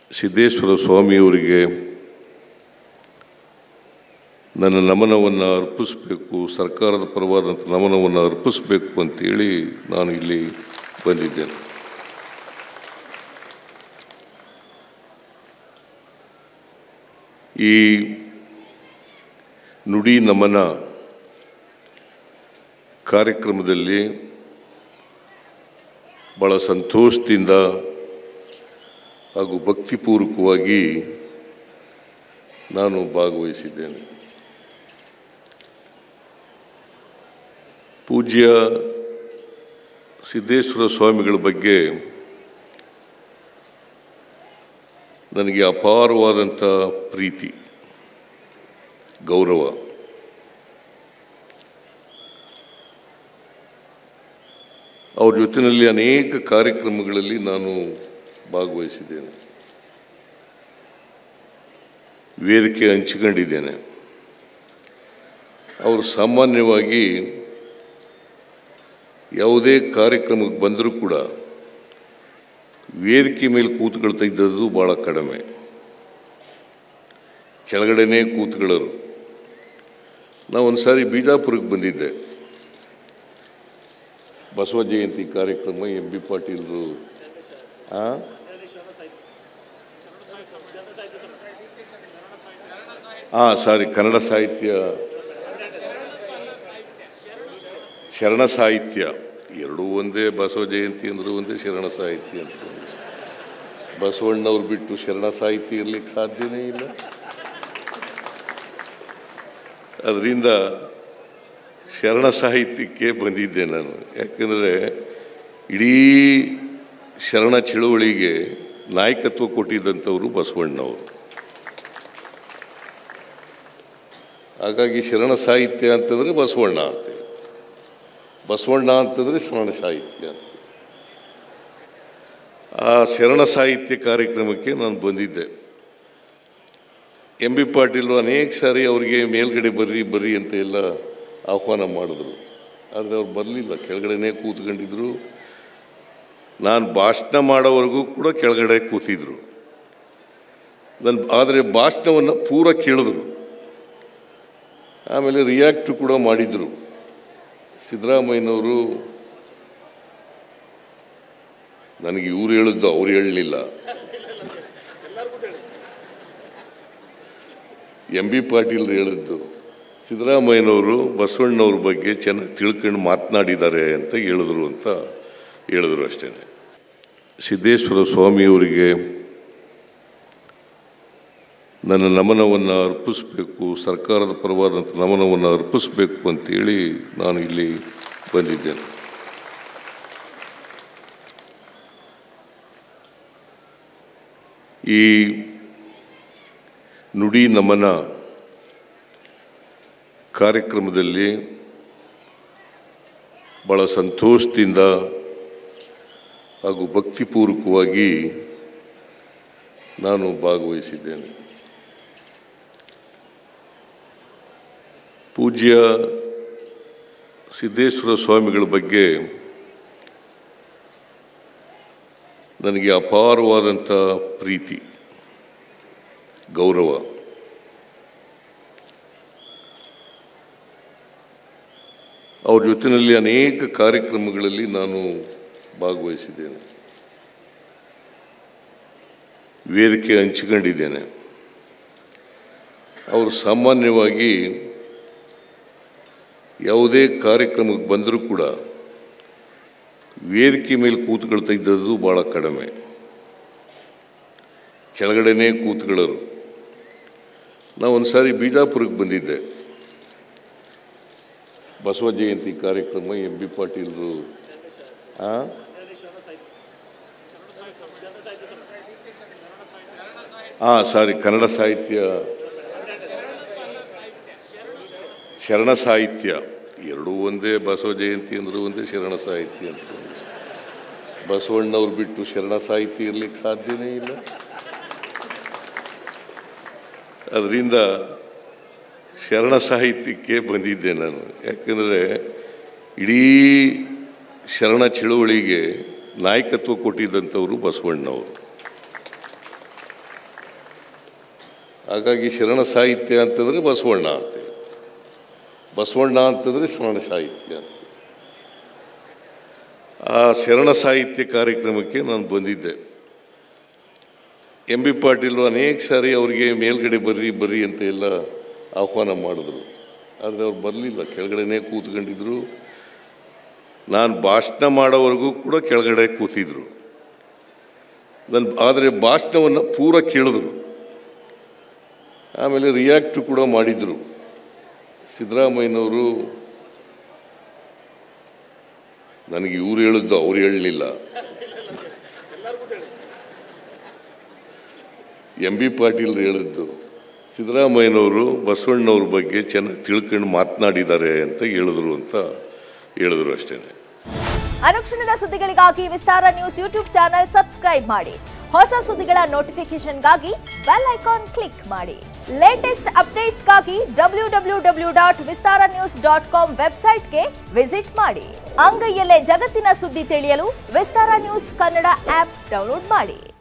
ಸಿದ್ದೇಶ್ವರ ಸ್ವಾಮಿಯವರಿಗೆ ನನ್ನ ನಮನವನ್ನು ಅರ್ಪಿಸಬೇಕು ಸರ್ಕಾರದ ಪರವಾದಂಥ ನಮನವನ್ನು ಅರ್ಪಿಸಬೇಕು ಅಂತೇಳಿ ನಾನು ಇಲ್ಲಿ ಬಂದಿದ್ದೇನೆ ಈ ನುಡಿ ನಮನ ಕಾರ್ಯಕ್ರಮದಲ್ಲಿ ಭಾಳ ಸಂತೋಷದಿಂದ ಹಾಗೂ ಭಕ್ತಿಪೂರ್ವಕವಾಗಿ ನಾನು ಭಾಗವಹಿಸಿದ್ದೇನೆ ಪೂಜ್ಯ ಸಿದ್ದೇಶ್ವರ ಸ್ವಾಮಿಗಳ ಬಗ್ಗೆ ನನಗೆ ಅಪಾರವಾದಂಥ ಪ್ರೀತಿ ಗೌರವ ಅವ್ರ ಜೊತೆಯಲ್ಲಿ ಅನೇಕ ಕಾರ್ಯಕ್ರಮಗಳಲ್ಲಿ ನಾನು ಭಾಗವಹಿಸಿದ್ದೇನೆ ವೇದಿಕೆ ಹಂಚಿಕೊಂಡಿದ್ದೇನೆ ಅವರು ಸಾಮಾನ್ಯವಾಗಿ ಯಾವುದೇ ಕಾರ್ಯಕ್ರಮಕ್ಕೆ ಬಂದರೂ ಕೂಡ ವೇದಿಕೆ ಮೇಲೆ ಕೂತ್ಕೊಳ್ತಾ ಇದ್ದದ್ದು ಭಾಳ ಕಡಿಮೆ ಕೆಳಗಡೆನೇ ಕೂತ್ಕೊಳ್ಳೋರು ನಾವು ಒಂದು ಸಾರಿ ಬಿಜಾಪುರಕ್ಕೆ ಬಂದಿದ್ದೆ ಬಸವ ಜಯಂತಿ ಕಾರ್ಯಕ್ರಮ ಎಂ ಬಿ ಪಾಟೀಲ್ರು ಆ? ಆ ಸಾರಿ ಕನ್ನಡ ಸಾಹಿತ್ಯ ಶರಣ ಸಾಹಿತ್ಯ ಎರಡೂ ಒಂದೇ ಬಸವ ಜಯಂತಿ ಅಂದರೂ ಒಂದೇ ಶರಣ ಸಾಹಿತ್ಯ ಅಂತ ಬಸವಣ್ಣವ್ರು ಬಿಟ್ಟು ಶರಣ ಸಾಹಿತ್ಯ ಇರ್ಲಿಕ್ಕೆ ಸಾಧ್ಯನೇ ಇಲ್ಲ ಅದರಿಂದ ಶರಣ ಸಾಹಿತ್ಯಕ್ಕೆ ಬಂದಿದ್ದೆ ನಾನು ಯಾಕಂದರೆ ಇಡೀ ಶರಣ ಚಳುವಳಿಗೆ ನಾಯಕತ್ವ ಕೊಟ್ಟಿದ್ದಂಥವರು ಬಸವಣ್ಣವರು ಹಾಗಾಗಿ ಶರಣ ಸಾಹಿತ್ಯ ಅಂತಂದರೆ ಬಸವಣ್ಣ ಅಂತ ಬಸವಣ್ಣ ಅಂತಂದರೆ ಶರಣ ಸಾಹಿತ್ಯ ಅಂತ ಆ ಶರಣ ಸಾಹಿತ್ಯ ಕಾರ್ಯಕ್ರಮಕ್ಕೆ ನಾನು ಬಂದಿದ್ದೆ ಎಂ ಬಿ ಪಾಟೀಲು ಅನೇಕ ಸಾರಿ ಅವರಿಗೆ ಮೇಲ್ಗಡೆ ಬರ್ರಿ ಬರ್ರಿ ಅಂತ ಎಲ್ಲ ಆಹ್ವಾನ ಮಾಡಿದ್ರು ಆದರೆ ಅವ್ರು ಬರಲಿಲ್ಲ ಕೆಳಗಡೆನೇ ಕೂತ್ಕೊಂಡಿದ್ರು ನಾನು ಭಾಷಣ ಮಾಡೋವರೆಗೂ ಕೂಡ ಕೆಳಗಡೆ ಕೂತಿದ್ರು ನನ್ನ ಆದರೆ ಭಾಷಣವನ್ನು ಪೂರ ಕೇಳಿದ್ರು ಆಮೇಲೆ ರಿಯಾಕ್ಟ್ ಕೂಡ ಮಾಡಿದರು ಸಿದ್ದರಾಮಯ್ಯನವರು ನನಗೆ ಇವ್ರು ಹೇಳಿದ್ದು ಅವ್ರು ಹೇಳಲಿಲ್ಲ ಎಂ ಬಿ ಪಾಟೀಲ್ ಹೇಳಿದ್ದು ಸಿದ್ದರಾಮಯ್ಯನವರು ಬಸವಣ್ಣವ್ರ ಬಗ್ಗೆ ಚೆನ್ನಾಗಿ ತಿಳ್ಕೊಂಡು ಮಾತನಾಡಿದ್ದಾರೆ ಅಂತ ಹೇಳಿದ್ರು ಅಂತ ಹೇಳಿದ್ರು ಅಷ್ಟೇ ಸಿದ್ದೇಶ್ವರ ಸ್ವಾಮಿಯವರಿಗೆ ನನ್ನ ನಮನವನ್ನು ಅರ್ಪಿಸಬೇಕು ಸರ್ಕಾರದ ಪರವಾದಂಥ ನಮನವನ್ನು ಅರ್ಪಿಸಬೇಕು ಅಂತೇಳಿ ನಾನು ಇಲ್ಲಿ ಬಂದಿದ್ದೇನೆ ಈ ನುಡಿ ನಮನ ಕಾರ್ಯಕ್ರಮದಲ್ಲಿ ಭಾಳ ಸಂತೋಷದಿಂದ ಹಾಗೂ ಭಕ್ತಿಪೂರ್ವಕವಾಗಿ ನಾನು ಭಾಗವಹಿಸಿದ್ದೇನೆ ಪೂಜ್ಯ ಸಿದ್ದೇಶ್ವರ ಸ್ವಾಮಿಗಳ ಬಗ್ಗೆ ನನಗೆ ಅಪಾರವಾದಂಥ ಪ್ರೀತಿ ಗೌರವ ಅವ್ರ ಜೊತೆಯಲ್ಲಿ ಅನೇಕ ಕಾರ್ಯಕ್ರಮಗಳಲ್ಲಿ ನಾನು ಭಾಗವಹಿಸಿದ್ದೇನೆ ವೇದಿಕೆ ಹಂಚಿಕೊಂಡಿದ್ದೇನೆ ಅವರು ಸಾಮಾನ್ಯವಾಗಿ ಯಾವುದೇ ಕಾರ್ಯಕ್ರಮಕ್ಕೆ ಬಂದರೂ ಕೂಡ ವೇದಿಕೆ ಮೇಲೆ ಕೂತ್ಕೊಳ್ತಾ ಇದ್ದದ್ದು ಭಾಳ ಕಡಿಮೆ ಕೆಳಗಡೆನೇ ಕೂತ್ಕೊಳ್ಳೋರು ನಾವು ಒಂದು ಸಾರಿ ಬಿಜಾಪುರಕ್ಕೆ ಬಂದಿದ್ದೆ ಬಸವ ಜಯಂತಿ ಕಾರ್ಯಕ್ರಮ ಎಂ ಬಿ ಪಾಟೀಲ್ರು ಆ? ಆ ಸಾರಿ ಕನ್ನಡ ಸಾಹಿತ್ಯ ಶರಣ ಸಾಹಿತ್ಯ ಎರಡೂ ಒಂದೇ ಬಸವ ಜಯಂತಿ ಅಂದರೂ ಒಂದೇ ಶರಣ ಸಾಹಿತ್ಯ ಅಂತ ಬಸವಣ್ಣವ್ರು ಬಿಟ್ಟು ಶರಣ ಸಾಹಿತ್ಯ ಇರ್ಲಿಕ್ಕೆ ಸಾಧ್ಯನೇ ಇಲ್ಲ ಅದರಿಂದ ಶರಣ ಸಾಹಿತ್ಯಕ್ಕೆ ಬಂದಿದ್ದೆ ನಾನು ಯಾಕಂದರೆ ಇಡೀ ಶರಣ ಚಳುವಳಿಗೆ ನಾಯಕತ್ವ ಕೊಟ್ಟಿದ್ದಂಥವರು ಬಸವಣ್ಣವರು ಹಾಗಾಗಿ ಶರಣ ಸಾಹಿತ್ಯ ಅಂತಂದರೆ ಬಸವಣ್ಣ ಅಂತ ಬಸವಣ್ಣ ಅಂತಂದರೆ ಶರಣ ಸಾಹಿತ್ಯ ಅಂತ ಆ ಶರಣ ಸಾಹಿತ್ಯ ಕಾರ್ಯಕ್ರಮಕ್ಕೆ ನಾನು ಬಂದಿದ್ದೆ ಎಂ ಬಿ ಪಾಟೀಲ್ ಅನೇಕ ಸಾರಿ ಅವರಿಗೆ ಮೇಲ್ಗಡೆ ಬರ್ರಿ ಬರ್ರಿ ಅಂತ ಎಲ್ಲ ಆಹ್ವಾನ ಮಾಡಿದ್ರು ಆದರೆ ಅವ್ರು ಬರಲಿಲ್ಲ ಕೆಳಗಡೆನೇ ಕೂತ್ಕೊಂಡಿದ್ರು ನಾನು ಭಾಷಣ ಮಾಡೋವರೆಗೂ ಕೂಡ ಕೆಳಗಡೆ ಕೂತಿದ್ರು ನನ್ನ ಆದರೆ ಭಾಷಣವನ್ನು ಪೂರ ಕೇಳಿದ್ರು ಆಮೇಲೆ ರಿಯಾಕ್ಟ್ ಕೂಡ ಮಾಡಿದರು ಸಿದ್ದರಾಮಯ್ಯನವರು ನನಗೆ ಇವ್ರು ಹೇಳಿದ್ದು ಅವ್ರು ಹೇಳಲಿಲ್ಲ ಎಂ ಬಿ ಪಾಟೀಲ್ ಹೇಳಿದ್ದು ಸಿದ್ದರಾಮಯ್ಯನವರು ಬಸವಣ್ಣವ್ರ ಬಗ್ಗೆ ಚೆನ್ನಾಗಿ ತಿಳ್ಕೊಂಡು ಮಾತನಾಡಿದ್ದಾರೆ ಅಂತ ಹೇಳಿದ್ರು ಅಂತ ಹೇಳಿದ್ರು ಅಷ್ಟೇ ಅನುಕ್ಷಣದ ಸುದ್ದಿಗಳಿಗಾಗಿ Vistara news YouTube channel subscribe ಮಾಡಿ ಹೊಸ ಸುದ್ದಿಗಳ ನೋಟಿಫಿಕೇಶನ್ಗಾಗಿ ಬೆಲ್ ಐಕಾನ್ ಕ್ಲಿಕ್ ಮಾಡಿ ಲೇಟೆಸ್ಟ್ ಅಪ್ಡೇಟ್ಸ್ಗಾಗಿ W W W dot Vistara news dot com ವೆಬ್ಸೈಟ್ಗೆ ವಿಸಿಟ್ ಮಾಡಿ ಅಂಗೈಯಲ್ಲೇ ಜಗತ್ತಿನ ಸುದ್ದಿ ತಿಳಿಯಲು Vistara news Kannada app download ಮಾಡಿ